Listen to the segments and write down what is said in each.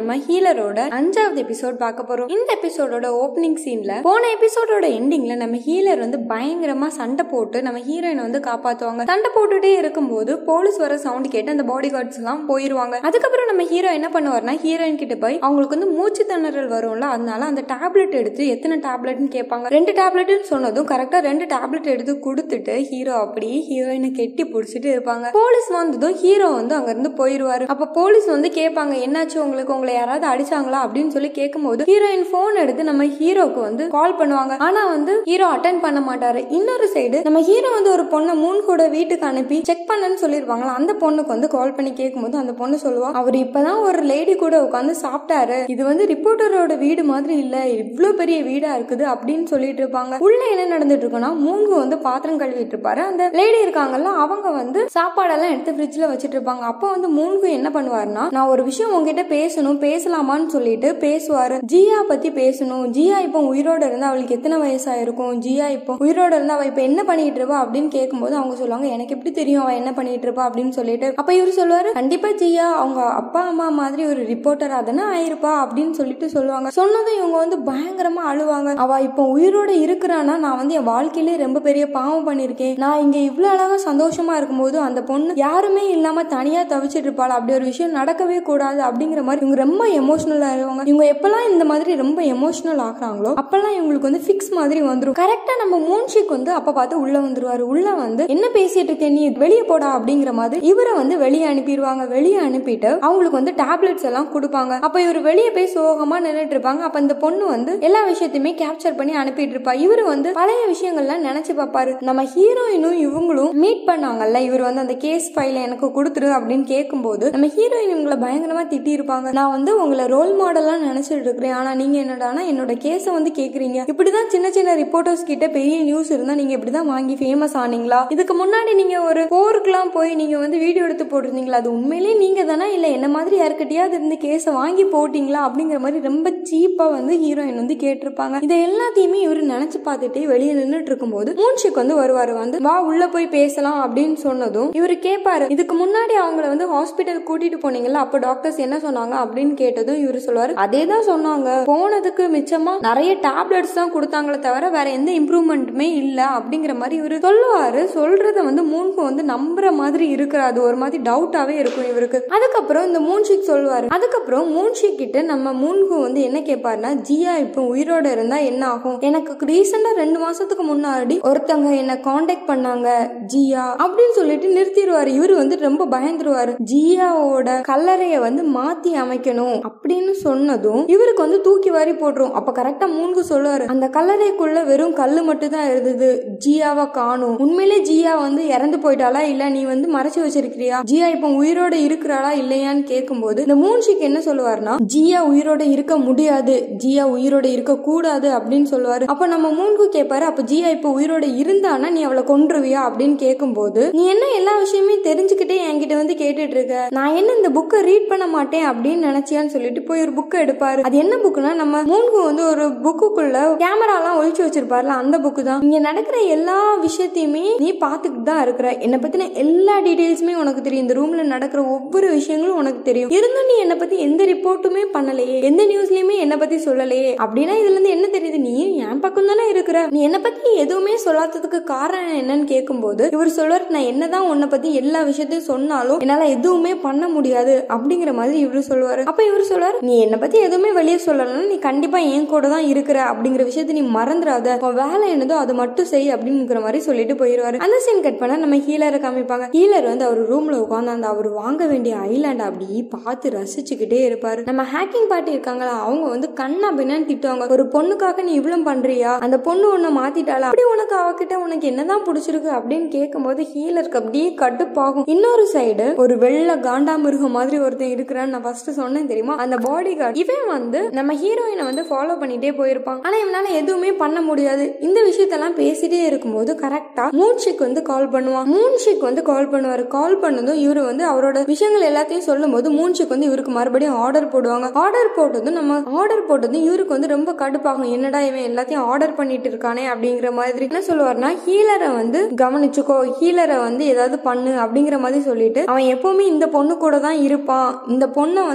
நம்ம ஹீலரோட அஞ்சாவது எபிசோட் பார்க்க போறோம் இந்த எபிசோடோட ஓப்பனிங் சீன்ல போன எபிசோடோட எண்டிங்ல நம்ம ஹீலர் வந்து பயங்கரமா சண்டை போட்டு நம்ம ஹீரோயினை வந்து காப்பாத்துவாங்க சண்டை போட்டுட்டே இருக்கும்போது போலீஸ் வர சவுண்ட் கேட்டு அந்த பாடி கார்ட்ஸ் எல்லாம் போயிருவாங்க அதுக்கப்புறம் நம்ம ஹீரோ என்ன பண்ணுவார்னா ஹீரோயின் கிட்ட போய் அவங்களுக்கு வந்து மூச்சு திணறல் வரும்ல அதனால அந்த டேப்லெட் எடுத்து எத்தனை டேப்லெட்னு கேட்பாங்க ரெண்டு டேப்லெட்னு சொன்னதும் கரெக்டா ரெண்டு டேப்லெட் எடுத்து கொடுத்துட்டு ஹீரோ அப்படியே ஹீரோயினை கெட்டி பிடிச்சிட்டு இருப்பாங்க போலீஸ் வந்ததும் ஹீரோ வந்து அங்க இருந்து போயிருவாரு அப்ப போலீஸ் வந்து கேட்பாங்க என்னாச்சு உங்களுக்கு உங்களை யாராவது அடிச்சாங்களா அப்படின்னு சொல்லி கேட்கும்போது ஹீரோயின் போன் எடுத்து நம்ம ஹீரோக்கு வந்து கால் பண்ணுவாங்க ஆனா வந்து ஹீரோ அட்டன் பண்ண மாட்டாரு இன்னொரு சைடு நம்ம ஹீரோ வந்து ஒரு பொண்ணை மூணு கூட வீட்டுக்கு அனுப்பி செக் பண்ணன்னு சொல்லிருவாங்களா அந்த பொண்ணுக்கு வந்து கால் பண்ணி கேட்கும்போது அந்த பொண்ணு சொல்லுவா அவர் இப்பதான் ஒரு லேடி கூட உட்காந்து சாப்பிட்டாரு இது வந்து ரிப்போர்ட்டரோட வீடு மாதிரி இல்ல இவ்வளவு பெரிய வீடா இருக்குது அப்படின்னு சொல்லிட்டு இருப்பாங்க உள்ள என்ன நடந்துட்டு இருக்குன்னா மூங்கு வந்து பாத்திரம் கழுவிட்டு இருப்பாரு அந்த லேடி இருக்காங்கல்ல அவங்க வந்து சாப்பாடெல்லாம் எடுத்து ஃப்ரிட்ஜ்ல வச்சிட்டு இருப்பாங்க அப்போ வந்து மூங்கு என்ன பண்ணுவாருன்னா நான் ஒரு விஷயம் உங்ககிட்ட பேசணும் பேசலாமான்னு சொல்லிட்டு பேசுவாரு ஜியா பத்தி பேசணும் ஜியா இப்போ உயிரோட இருந்தா அவளுக்கு எத்தனை வயசாயிருக்கும் ஜியா இப்போ உயிரோட இருந்தா அவ இப்ப என்ன பண்ணிட்டு இருப்பா அப்படின்னு கேட்கும்போது அவங்க சொல்லுவாங்க எனக்கு எப்படி தெரியும் அவ என்ன பண்ணிட்டு இருப்பா அப்படின்னு சொல்லிட்டு அப்ப இவரு சொல்லுவாரு கண்டிப்பா ஜியா அவங்க அப்பா அம்மா மாதிரி ஒரு ரிப்போர்ட்டர் தானே ஆயிருப்பா அப்படின்னு சொல்லிட்டு சொல்லுவாங்க சொன்னதும் இவங்க வந்து பயங்கரமா அழுவாங்க அவ இப்போ உயிரோட இருக்கிறானா நான் வந்து என் வாழ்க்கையிலே ரொம்ப பெரிய பாவம் பண்ணிருக்கேன் நான் இங்க இவ்வளவு அழகா சந்தோஷமா இருக்கும்போது அந்த பொண்ணு யாருமே இல்லாம தனியா தவிச்சிட்டு இருப்பாள் அப்படி ஒரு விஷயம் நடக்கவே கூடாது அப்படிங்கிற மாதிரி இவங்க ரொம்ப எமோஷனல் ஆயிருவாங்க இவங்க எப்பெல்லாம் இந்த மாதிரி ரொம்ப எமோஷனல் ஆகுறாங்களோ அப்பெல்லாம் இவங்களுக்கு வந்து ஃபிக்ஸ் மாதிரி வந்துரும் கரெக்டா நம்ம மூன்ஷிக் வந்து அப்ப பார்த்து உள்ள வந்துருவாரு உள்ள வந்து என்ன பேசிட்டு இருக்க நீ வெளியே போடா அப்படிங்கிற மாதிரி இவரை வந்து வெளியே அனுப்பிடுவாங்க வெளியே அனுப்பிட்டு அவங்களுக்கு வந்து டேப்லெட்ஸ் எல்லாம் கொடுப்பாங்க அப்ப இவர் வெளியே போய் சோகமா நின்றுட்டு இருப்பாங்க அப்ப இந்த பொண்ணு வந்து எல்லா விஷயத்தையுமே கேப்சர் பண்ணி அனுப்பிட்டு இருப்பா இவரு வந்து பழைய விஷயங்கள்லாம் நினைச்சு பார்ப்பாரு நம்ம ஹீரோயினும் இவங்களும் மீட் பண்ணாங்கல்ல இவர் வந்து அந்த கேஸ் ஃபைல எனக்கு கொடுத்துரு அப்படின்னு கேட்கும்போது நம்ம ஹீரோயின் இவங்களை பயங்கரமா திட்டி இருப்பாங்க நான் வந்து உங்களை ரோல் மாடலா நினைச்சிட்டு இருக்கிறேன் ஆனா நீங்க என்னடானா என்னோட கேஸை வந்து கேக்குறீங்க இப்படிதான் சின்ன சின்ன ரிப்போர்ட்டர்ஸ் கிட்ட பெரிய நியூஸ் இருந்தா நீங்க இப்படிதான் வாங்கி ஃபேமஸ் ஆனீங்களா இதுக்கு முன்னாடி நீங்க ஒரு போருக்குலாம் போய் நீங்க வந்து வீடியோ எடுத்து போட்டிருந்தீங்களா அது உண்மையிலேயே நீங்க தானா இல்ல என்ன மாதிரி யாருக்கிட்டயாவது இருந்து கேஸை வாங்கி போட்டீங்களா அப்படிங்கிற மாதிரி ரொம்ப சீப்பா வந்து ஹீரோயின் வந்து கேட்டிருப்பாங்க இதை எல்லாத்தையுமே இவரு நினைச்சு பார்த்துட்டே வெளியே நின்றுட்டு இருக்கும்போது மூன்ஷிக் வந்து வருவாரு வந்து வா உள்ள போய் பேசலாம் அப்படின்னு சொன்னதும் இவரு கேட்பாரு இதுக்கு முன்னாடி அவங்கள வந்து ஹாஸ்பிட்டல் கூட்டிட்டு போனீங்கல்ல அப்ப டாக்டர்ஸ் என்ன சொன்னாங்க அப்படின்னு கேட்டதும் இவரு சொல்லுவாரு அதே தான் சொன்னாங்க போனதுக்கு மிச்சமா நிறைய டேப்லெட்ஸ் தான் கொடுத்தாங்களே தவிர வேற எந்த இம்ப்ரூவ்மெண்ட்டுமே இல்ல அப்படிங்கிற மாதிரி இவரு சொல்லுவாரு சொல்றத வந்து மூன்கு வந்து நம்புற மாதிரி இருக்கிறாது ஒரு மாதிரி டவுட்டாவே இருக்கும் இவருக்கு அதுக்கப்புறம் இந்த மூன்ஷிக் சொல்லுவாரு அதுக்கப்புறம் மூன்ஷிக் கிட்ட நம்ம மூன்கு வந்து என்ன கேட்பாருன்னா ஜியா இப்போ உயிரோட இருந்தா என்ன ஆகும் எனக்கு ரீசெண்டா ரெண்டு மாசத்துக்கு முன்னாடி ஒருத்தங்க என்ன காண்டாக்ட் பண்ணாங்க ஜியா அப்படின்னு சொல்லிட்டு நிறுத்திடுவாரு இவரு வந்து ரொம்ப பயந்துருவாரு ஜியாவோட கல்லறைய வந்து மாத்தி அமைக்கணும் அப்படின்னு சொன்னதும் இவருக்கு வந்து தூக்கி வாரி போட்டுரும் அப்ப கரெக்டா மூன்கு சொல்லுவாரு அந்த கல்லறைக்குள்ள வெறும் கல்லு மட்டும் தான் இருந்தது ஜியாவை காணும் உண்மையிலே ஜியா வந்து இறந்து போயிட்டாளா இல்ல நீ வந்து மறைச்சு வச்சிருக்கிறியா ஜியா இப்ப உயிரோட இருக்கிறாளா இல்லையான்னு கேட்கும்போது இந்த மூன்ஷிக்கு என்ன சொல்லுவாருன்னா ஜியா உயிரோட இருக்க முடியாது ஜியா உயிரோட இருக்க கூடாது அப்படின்னு சொல்லுவாரு அப்ப நம்ம மூன்கு கேட்பாரு அப்ப ஜியா இப்ப உயிரோட இருந்தானா நீ அவளை கொன்றுவியா அப்படின்னு கேட்கும்போது நீ என்ன எல்லா விஷயமே தெரிஞ்சுக்கிட்டே என்கிட்ட வந்து கேட்டுட்டு இருக்க நான் என்ன இந்த புக்கை ரீட் பண்ண மாட்டேன் அப்படின்னு நினைச்சியான்னு சொல்லிட்டு போய் ஒரு புக்கை எடுப்பாரு அது என்ன புக்குனா நம்ம மூன்கு வந்து ஒரு புக்குக்குள்ள கேமரா எல்லாம் ஒழிச்சு வச்சிருப்பாருல அந்த புக்கு தான் இங்க நடக்கிற எல்லா விஷயத்தையுமே நீ பாத்துக்கிட்டு தான் இருக்கிற என்னை பத்தின எல்லா டீடைல்ஸுமே உனக்கு தெரியும் இந்த ரூம்ல நடக்கிற ஒவ்வொரு விஷயங்களும் உனக்கு தெரியும் இருந்தும் நீ என்னை பத்தி எந்த ரிப்போர்ட்டுமே பண்ணலையே எந்த நியூஸ்லயுமே என்னை பத்தி சொல்லலையே அப்படின்னா இதுல இருந்து என்ன தெரியுது நீ என் பக்கம் தானே இருக்கிற நீ என்னை பத்தி எதுவுமே சொல்லாததுக்கு காரணம் என்னன்னு கேட்கும்போது இவர் சொல்வார் நான் என்னதான் உன்னை பத்தி எல்லா விஷயத்தையும் சொன்னாலும் என்னால எதுவுமே பண்ண முடியாது அப்படிங்கிற மாதிரி இவரு சொல்லுவாரு அப்ப இவர் சொல்லுவாரு நீ என்னை பத்தி எதுவுமே வெளியே சொல்லலன்னா நீ கண்டிப்பா என் கூட தான் இருக்கிற அப்படிங்கிற விஷயத்தை நீ மறந்துடாத உன் வேலை என்னதோ அதை மட்டும் செய் அப்படிங்கிற மாதிரி சொல்லிட்டு போயிருவாரு அந்த சீன் கட் பண்ணா நம்ம ஹீலரை காமிப்பாங்க ஹீலர் வந்து அவர் ரூம்ல உட்காந்து அந்த அவர் வாங்க வேண்டிய ஐலாண்ட் அப்படி பார்த்து ரசிச்சுக்கிட்டே இருப்பாரு நம்ம ஹேக்கிங் பார்ட்டி இருக்காங்களா அவங்க வந்து கண்ணா பின்னான்னு திட்டுவாங்க ஒரு பொண்ணுக்காக நீ இவ்வளவு பண்றியா அந்த பொண்ணு உன்னை மாத்திட்டாளா அப்படி உனக்கு அவகிட்ட உனக்கு என்னதான் பிடிச்சிருக்கு அப்படின்னு கேட்கும்போது ஹீலருக்கு அப்படியே கடுப்பாகும் இன்னொரு சைடு ஒரு வெள்ள காண்டாமிருகம் மாதிரி ஒருத்தன் இருக்கிறான்னு நான் ஃபர்ஸ்ட் சொன்னேன் தெரியுமா அந்த பாடி கார்டு இவன் வந்து நம்ம ஹீரோயினை வந்து ஃபாலோ பண்ணிட்டே போயிருப்பான் ஆனா இவனால எதுவுமே பண்ண முடியாது இந்த விஷயத்தெல்லாம் பேசிட்டே இருக்கும்போது கரெக்டா மூன்ஷிக் வந்து கால் பண்ணுவான் மூன்ஷிக் வந்து கால் பண்ணுவாரு கால் பண்ணதும் இவரு வந்து அவரோட விஷயங்கள் எல்லாத்தையும் சொல்லும் போது மூன்ஷிக் வந்து இவருக்கு மறுபடியும் ஆர்டர் போடுவாங்க ஆர்டர் போட்டதும் நம்ம ஆர்டர் போட்டதும் இவருக்கு வந்து ரொம்ப கடுப்பாகும் என்னடா இவன் எல்லாத்தையும் ஆர்டர் பண்ணிட்டு இருக்கானே அப்படிங்கிற மாதிரி என்ன சொல்லுவார்னா ஹீலரை வந்து கவனிச்சுக்கோ ஹீலரை வந்து ஏதாவது பண்ணு அப்படிங்கிற மாதிரி சொல்லிட்டு அவன் எப்பவுமே இந்த பொண்ணு கூட தான் இருப்பான் இந்த பொண்ணை வந்து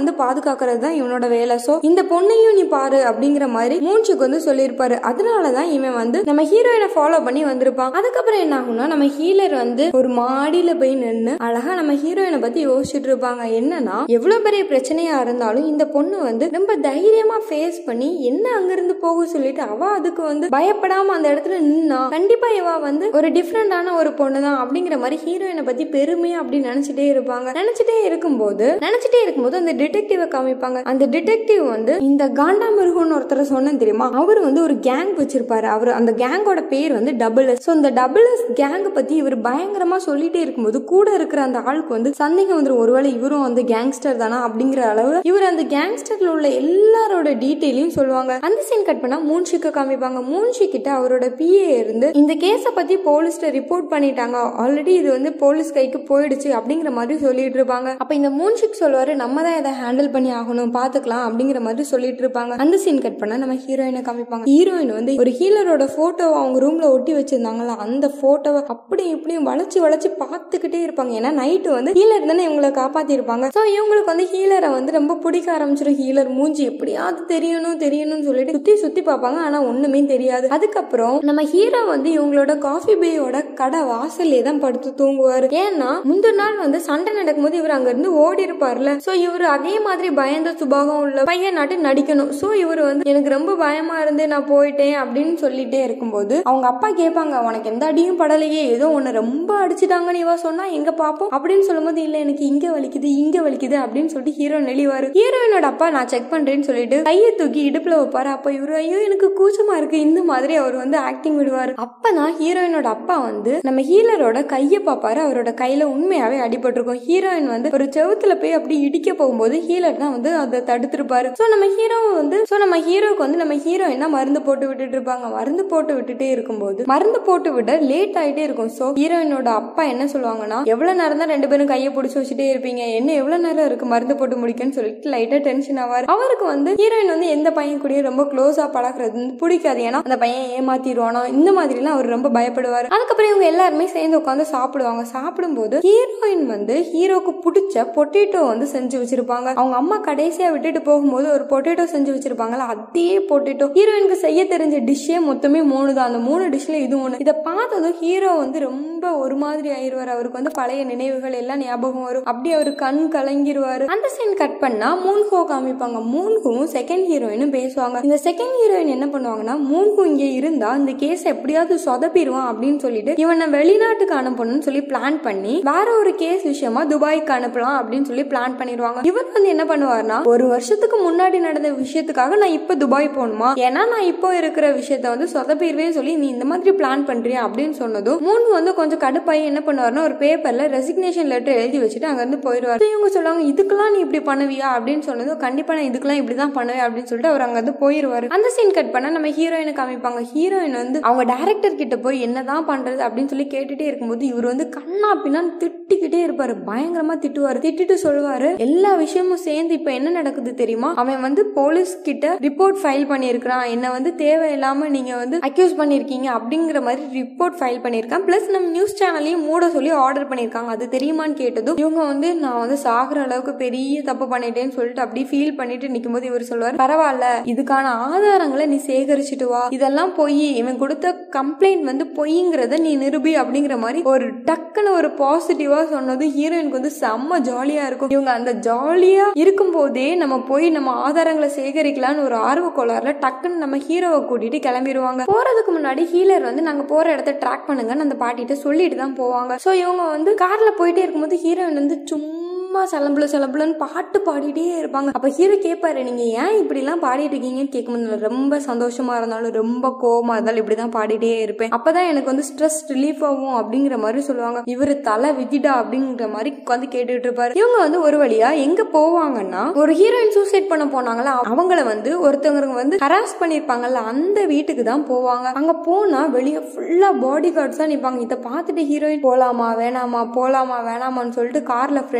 பாதுகாக்கிறது தான் இவனோட வேலை சோ இந்த பொண்ணையும் நீ பாரு அப்படிங்கிற மாதிரி மூஞ்சுக்கு வந்து சொல்லியிருப்பாரு அதனாலதான் இவன் வந்து நம்ம ஹீரோயினை ஃபாலோ பண்ணி வந்திருப்பான் அதுக்கப்புறம் என்ன ஆகும்னா நம்ம ஹீலர் வந்து ஒரு மாடியில போய் நின்று அழகா நம்ம ஹீரோயினை பத்தி யோசிச்சுட்டு இருப்பாங்க என்னன்னா எவ்வளவு பெரிய பிரச்சனையா இருந்தாலும் இந்த பொண்ணு வந்து ரொம்ப தைரியமா ஃபேஸ் பண்ணி என்ன அங்கிருந்து போக சொல்லிட்டு அவ அதுக்கு வந்து பயப்படாம அந்த இடத்துல நின்னா கண்டிப்பா இவ வந்து ஒரு டிஃப்ரெண்டான ஒரு பொண்ணு தான் அப்படிங்கிற மாதிரி ஹீரோயினை பத்தி பெருமையா அப்படி நினைச்சிட்டே இருப்பாங்க நினைச்சிட்டே இருக்கும்போது நினைச்சிட்டே இருக்கும்போது அந்த டிடெக்டிவை காமிப்பாங்க அந்த டிடெக்டிவ் வந்து இந்த காண்டா மிருகம்னு ஒருத்தர் சொன்னேன் தெரியுமா அவர் வந்து ஒரு கேங் வச்சிருப்பாரு அவர் அந்த கேங்கோட பேர் வந்து டபுள் எஸ் ஸோ இந்த டபுள் எஸ் கேங்கை பத்தி இவர் பயங்கரமா சொல்லிட்டே இருக்கும்போது கூட இருக்கிற அந்த ஆளுக்கு வந்து சந்தேகம் வந்துடும் ஒருவேளை இவரும் வந்து கேங்ஸ்டர் தானா அப்படிங்கிற அளவு இவர் அந்த கேங்ஸ்டர்ல உள்ள எல்லாரோட டீட்டெயிலையும் சொல்லுவாங்க அந்த சீன் கட் பண்ணா மூன்ஷிக்க காமிப்பாங்க மூன்ஷி கிட்ட அவரோட பிஏ இருந்து இந்த கேஸை பத்தி போலீஸ்ல ரிப்போர்ட் பண்ணிட்டாங்க ஆல்ரெடி இது வந்து போலீஸ் கைக்கு போயிடுச்சு அப்படிங்கிற மாதிரி சொல்லிட்டு இருப்பாங்க அப்ப இந்த மூன்ஷிக் சொல்லுவாரு நம்ம தான் இதை ஹேண்டில் பண்ணி ஆகணும் பாத்துக்கலாம் அப்படிங்கிற மாதிரி சொல்லிட்டு இருப்பாங்க அந்த சீன் கட் பண்ணா நம்ம ஹீரோயினை காமிப்பாங்க ஹீரோயின் வந்து ஒரு ஹீலரோட போட்டோவை அவங்க ரூம்ல ஒட்டி வச்சிருந்தாங்களா அந்த போட்டோவை அப்படி இப்படியும் வளைச்சு வளைச்சு பார்த்துக்கிட்டே இருப்பாங்க ஏன்னா நைட்டு வந்து ஹீலர் தானே இவங்களை காப்பாத்திருப்பாங்க ஸோ இவங்களுக்கு வந்து ஹீலரை வந்து ரொம்ப பிடிக்க ஆரம்பிச்சிடும் ஹீலர் மூஞ்சி எப்படியாவது தெரியணும் தெரியணும்னு சொல்லிட்டு சுத்தி சுத்தி பார்ப்பாங்க ஆனா ஒண்ணுமே தெரியாது அதுக்கப்புறம் நம்ம ஹீரோ வந்து இவங்களோட காஃபி பேயோட கடை வாசல்லே தான் படுத்து தூங்குவாரு ஏன்னா முந்தின நாள் வந்து சண்டை நடக்கும்போது இவர் அங்க இருந்து ஓடி இருப்பார்ல சோ இவர் அதே மாதிரி பயந்த சுபாகம் உள்ள பையன் நாட்டு நடிக்கணும் சோ இவர் வந்து எனக்கு ரொம்ப பயமா இருந்து நான் போயிட்டேன் அப்படின்னு சொல்லிட்டே இருக்கும்போது அவங்க அப்பா கேட்பாங்க உனக்கு எந்த அடியும் படலையே ஏதோ உன்னை ரொம்ப அடிச்சுட்டாங்கன்னு இவ சொன்னா எங்க பாப்போம் அப்படின்னு சொல்லும்போது இல்ல எனக்கு இங்க வலிக்குது இங்க வலிக்குது அப்படின்னு சொல்லிட்டு ஹீரோ நெளிவாரு ஹீரோயினோட அப்பா நான் செக் பண்றேன்னு சொல்லிட்டு கையை தூக்கி இடுப்புல வைப்பாரு அப்ப இவரு ஐயோ எனக்கு கூச்சமா இருக்கு இந்த மாதிரி அவர் வந்து ஆக்டிங் விடுவாரு அப்பதான் ஹீரோயினோட அப்பா வந்து நம்ம ஹீலரோட கையை பார்ப்பாரு அவரோட கையில உண்மையாவே அடிபட்டிருக்கும் ஹீரோயின் வந்து ஒரு செவுத்துல போய் அப்படி இடிக்க போகும்போது ஹீலர் தான் வந்து அதை தடுத்திருப்பாரு சோ நம்ம ஹீரோ வந்து சோ நம்ம ஹீரோக்கு வந்து நம்ம ஹீரோயின் தான் மருந்து போட்டு விட்டுட்டு இருப்பாங்க மருந்து போட்டு விட்டுட்டே இருக்கும்போது மருந்து போட்டு விட லேட் ஆயிட்டே இருக்கும் சோ ஹீரோயினோட அப்பா என்ன சொல்லுவாங்கன்னா எவ்வளவு நேரம் தான் ரெண்டு பேரும் கையை பிடிச்சி வச்சுட்டே இருப்பீங்க என்ன எவ்வளவு நேரம் இருக்கு மருந்து போட்டு முடிக்கன்னு சொல்லிட்டு லைட்டா டென்ஷன் ஆவார் அவருக்கு வந்து ஹீரோயின் வந்து எந்த பையன் கூடயும் ரொம்ப க்ளோஸா பழகிறது வந்து பிடிக்காது ஏன்னா அந்த பையன் ஏமாத்திடுவானோ இந்த மாதிரிலாம் அவர் ரொம்ப பயப்படுவார் அதுக்கப்புறம் இவங்க எல்லாருமே சேர்ந்து உட்காந்து சாப்பிடுவாங்க சாப்பிடும்போது ஹீரோயின் வந்து ஹீரோக்கு பிடிச்ச பொட்டேட்டோ வந்து செஞ்சு வச்சிருப்பாங்க அவங்க அம்மா கடைசியா விட்டுட்டு போகும்போது ஒரு பொட்டேட்டோ செஞ்சு வச்சிருப்பாங்கல்ல அதே பொட்டேட்டோ ஹீரோயினுக்கு செய்ய தெரிஞ்ச டிஷ்ஷே மொத்தமே மூணு தான் அந்த மூணு டிஷ்ல இது ஒண்ணு இதை பார்த்ததும் ஹீரோ வந்து ரொம்ப ஒரு மாதிரி ஆயிருவார் அவருக்கு வந்து பழைய நினைவுகள் எல்லாம் ஞாபகம் வரும் அப்படி அவர் கண் கலங்கிருவாரு அந்த சீன் கட் பண்ணா மூன்ஹோ காமிப்பாங்க மூன்ஹுவும் செகண்ட் ஹீரோயினும் பேசுவாங்க இந்த செகண்ட் ஹீரோயின் என்ன பண்ணுவாங்கன்னா மூன்ஹு இங்க இருந்தா இந்த கேஸ் எப்படியாவது சொதப்பிடுவான் அப்படின்னு சொல்லிட்டு இவனை வெளிநாட்டுக்கு அனுப்பணும்னு சொல்லி பிளான் பண்ணி வேற ஒரு கேஸ் விஷயமா துபாய்க்கு அனுப்பலாம் அப்படின்னு சொல்லி பிளான் பண்ணிடுவாங்க இவர் வந்து என்ன பண்ணுவார்னா ஒரு வருஷத்துக்கு முன்னாடி நடந்த விஷயத்துக்காக நான் இப்ப துபாய் போகணுமா ஏன்னா நான் இப்போ இருக்கிற விஷயத்த வந்து சொதப்பிடுவேன்னு சொல்லி நீ இந்த மாதிரி பிளான் பண்றியா அப்படின்னு சொன்னதும் மூணு வந்து கொஞ்சம் கடுப்பாயி என்ன பண்ணுவாருன்னா ஒரு பேப்பர்ல ரெசிக்னேஷன் லெட்டர் எழுதி வச்சுட்டு அங்க இருந்து போயிடுவார் இவங்க சொல்லுவாங்க இதுக்கெல்லாம் நீ இப்படி பண்ணுவியா அப்படின்னு சொன்னதும் கண்டிப்பா நான் இதுக்கெல்லாம் இப்படிதான் பண்ணுவேன் அப்படின்னு சொல்லிட்டு அவர் அங்க இருந்து போயிருவாரு அந்த சீன் கட் பண்ணா நம்ம ஹீரோயினை காமிப்பாங்க ஹீரோயின் வந்து அவங்க டேரக்டர் கிட்ட போய் என்னதான் பண்றது அப்படின்னு சொல்லி கேட்டுட்டே இருக்கும்போது இவர் வந்து கண்ணா பின்னான்னு திட்டிக்கிட்டே இருப்பாரு பயங்கரமா திட்டுவாரு திட்டிட்டு சொல்லுவாரு எல்லா விஷயமும் சேர்ந்து இப்ப என்ன நடக்குது தெரியுமா அவன் வந்து போலீஸ் கிட்ட ரிப்போர்ட் ஃபைல் பண்ணியிருக்கிறான் என்ன வந்து தேவையில்லாம நீங்க வந்து அக்யூஸ் பண்ணிருக்கீங்க அப்படிங்கிற மாதிரி ரிப்போர்ட் ஃபைல் பண்ணியிருக்கான் பிளஸ் நம்ம நியூஸ் சேனலையும் மூட சொல்லி ஆர்டர் பண்ணியிருக்காங்க அது தெரியுமான்னு கேட்டதும் இவங்க வந்து நான் வந்து சாகுற அளவுக்கு பெரிய தப்பு பண்ணிட்டேன்னு சொல்லிட்டு அப்படி ஃபீல் பண்ணிட்டு நிக்கும்போது இவர் சொல்லுவார் பரவாயில்ல இதுக்கான ஆதாரங்களை நீ சேகரிச்சுட்டு வா இதெல்லாம் பொய் இவன் கொடுத்த கம்ப்ளைண்ட் வந்து பொய்ங்கிறத நீ நிரூபி அப்படிங்கிற மாதிரி ஒரு டக்குன்னு ஒரு பாசிட்டிவா சொன்னது ஹீரோயினுக்கு வந்து செம்ம ஜாலியா இருக்கும் இவங்க அந்த ஜாலியா இருக்கும் போதே நம்ம போய் நம்ம ஆதாரங்களை சேகரிக்கலாம்னு ஒரு ஆர்வ கோளாறுல டக்குன்னு நம்ம ஹீரோவை கூட்டிட்டு கிளம்பிடுவாங்க போறதுக்கு முன்னாடி ஹீலர் வந்து நாங்க போற இடத்த ட்ராக் பண்ணுங்கன்னு அந்த பாட்டிட்ட சொல்லிட்டு தான் போவாங்க சோ இவங்க வந்து கார்ல போயிட்டே இருக்கும்போது ஹீரோயின் வந்து சும்மா சும்மா சலம்புல சலம்புலன்னு பாட்டு பாடிட்டே இருப்பாங்க அப்ப ஹீரோ கேட்பாரு நீங்க ஏன் இப்படி எல்லாம் பாடிட்டு இருக்கீங்கன்னு கேட்கும்போது நான் ரொம்ப சந்தோஷமா இருந்தாலும் ரொம்ப கோவமா இருந்தாலும் இப்படிதான் பாடிட்டே இருப்பேன் அப்பதான் எனக்கு வந்து ஸ்ட்ரெஸ் ரிலீஃப் ஆகும் அப்படிங்கிற மாதிரி சொல்லுவாங்க இவரு தலை விதிடா அப்படிங்கிற மாதிரி உட்காந்து கேட்டுட்டு இருப்பாரு இவங்க வந்து ஒரு வழியா எங்க போவாங்கன்னா ஒரு ஹீரோயின் சூசைட் பண்ண போனாங்களா அவங்கள வந்து ஒருத்தவங்க வந்து ஹராஸ் பண்ணிருப்பாங்கல்ல அந்த வீட்டுக்கு தான் போவாங்க அங்க போனா வெளியே ஃபுல்லா பாடி கார்ட்ஸ் தான் நிப்பாங்க இதை பார்த்துட்டு ஹீரோயின் போலாமா வேணாமா போலாமா வேணாமான்னு சொல்லிட்டு கார்ல ஃப்ரண்ட்லயும்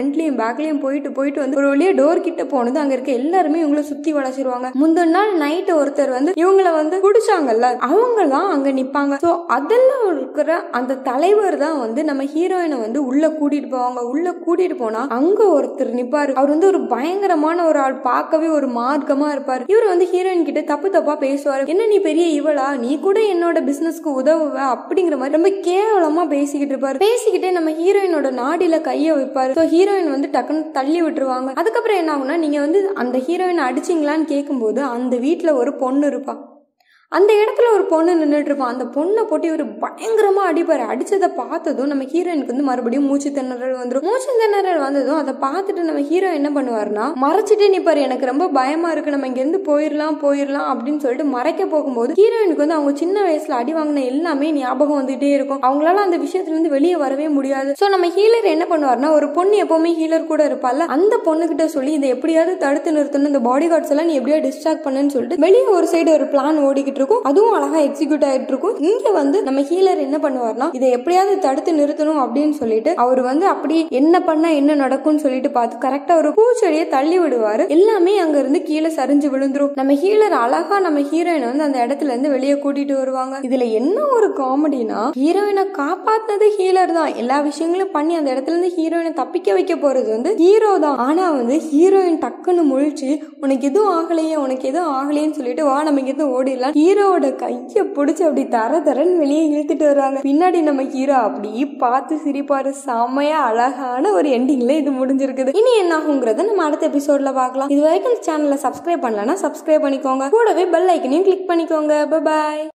பேக்லயும் போயிட்டு போயிட்டு வந்து ஒரு வழியா டோர் கிட்ட போனது அங்க இருக்க எல்லாருமே இவங்கள சுத்தி வளைச்சிருவாங்க முந்தின நாள் நைட்டு ஒருத்தர் வந்து இவங்கள வந்து குடிச்சாங்கல்ல அவங்க தான் அங்க நிப்பாங்க ஸோ அதெல்லாம் இருக்கிற அந்த தலைவர் தான் வந்து நம்ம ஹீரோயினை வந்து உள்ள கூட்டிட்டு போவாங்க உள்ள கூட்டிட்டு போனா அங்க ஒருத்தர் நிப்பாரு அவர் வந்து ஒரு பயங்கரமான ஒரு ஆள் பார்க்கவே ஒரு மார்க்கமா இருப்பாரு இவர் வந்து ஹீரோயின் கிட்ட தப்பு தப்பா பேசுவாரு என்ன நீ பெரிய இவளா நீ கூட என்னோட பிசினஸ்க்கு உதவுவ அப்படிங்கிற மாதிரி ரொம்ப கேவலமா பேசிக்கிட்டு இருப்பாரு பேசிக்கிட்டே நம்ம ஹீரோயினோட நாடியில கைய வைப்பாரு ஸோ ஹீரோயின் வந்து டக்குன்னு தள்ளி விட்டுருவாங்க அதுக்கப்புறம் என்ன ஆகும்னா நீங்க வந்து அந்த ஹீரோயினை அடிச்சிங்களான்னு கேட்கும்போது அந்த வீட்டுல ஒரு பொண்ணு இருப்பா அந்த இடத்துல ஒரு பொண்ணு நின்றுட்டு இருப்பான் அந்த பொண்ணை போட்டு இவர் பயங்கரமா அடிப்பாரு அடிச்சதை பார்த்ததும் நம்ம ஹீரோயினுக்கு வந்து மறுபடியும் மூச்சு திணறல் வந்துடும் மூச்சு திணறல் வந்ததும் அதை பார்த்துட்டு நம்ம ஹீரோ என்ன பண்ணுவாருன்னா மறைச்சிட்டே நிப்பாரு எனக்கு ரொம்ப பயமா இருக்கு நம்ம இங்க இருந்து போயிடலாம் போயிடலாம் அப்படின்னு சொல்லிட்டு மறைக்க போகும்போது ஹீரோயினுக்கு வந்து அவங்க சின்ன வயசுல அடி வாங்கின எல்லாமே ஞாபகம் வந்துட்டே இருக்கும் அவங்களால அந்த விஷயத்துல இருந்து வெளியே வரவே முடியாது ஸோ நம்ம ஹீலர் என்ன பண்ணுவாருன்னா ஒரு பொண்ணு எப்பவுமே ஹீலர் கூட இருப்பால அந்த பொண்ணுகிட்ட சொல்லி இதை எப்படியாவது தடுத்து நிறுத்தணும் இந்த பாடி கார்ட்ஸ் எல்லாம் நீ எப்படியா டிஸ்ட்ராக்ட் பண்ணுன்னு சொல்லிட்டு வெளியே ஒரு சைடு ஒரு பிளான் ஓடிக்கிட்டு இருக்கும் அதுவும் அழகா எக்ஸிக்யூட் ஆயிட்டு இருக்கும் இங்க வந்து நம்ம ஹீலர் என்ன பண்ணுவார்னா இதை எப்படியாவது தடுத்து நிறுத்தணும் அப்படின்னு சொல்லிட்டு அவர் வந்து அப்படி என்ன பண்ணா என்ன நடக்கும்னு சொல்லிட்டு பார்த்து கரெக்டா ஒரு பூச்செடியை தள்ளி விடுவாரு எல்லாமே அங்க இருந்து கீழே சரிஞ்சு விழுந்துரும் நம்ம ஹீலர் அழகா நம்ம ஹீரோயினை வந்து அந்த இடத்துல இருந்து வெளியே கூட்டிட்டு வருவாங்க இதுல என்ன ஒரு காமெடினா ஹீரோயினை காப்பாத்தினது ஹீலர் தான் எல்லா விஷயங்களும் பண்ணி அந்த இடத்துல இருந்து ஹீரோயினை தப்பிக்க வைக்க போறது வந்து ஹீரோ தான் ஆனா வந்து ஹீரோயின் டக்குன்னு முழிச்சு உனக்கு எதுவும் ஆகலையே உனக்கு எதுவும் ஆகலையேன்னு சொல்லிட்டு வா நம்ம இங்கிருந்து ஓடிடலாம் ஹீரோவோட கைய பிடிச்சி அப்படி தர தரன்னு வெளியே இழுத்துட்டு வருவாங்க பின்னாடி நம்ம ஹீரோ அப்படி பார்த்து சிரிப்பாரு செம்மையா அழகான ஒரு எண்டிங்ல இது முடிஞ்சிருக்குது இனி என்ன ஆகுங்கிறத நம்ம அடுத்த எபிசோட்ல பார்க்கலாம் இது வரைக்கும் இந்த சேனலை சப்ஸ்கிரைப் பண்ணலன்னா சப்ஸ்கிரைப் பண்ணிக்கோங்க கூடவே பெல் ஐக்கனையும் கிளிக் பண்ணிக்கோங்க பாய்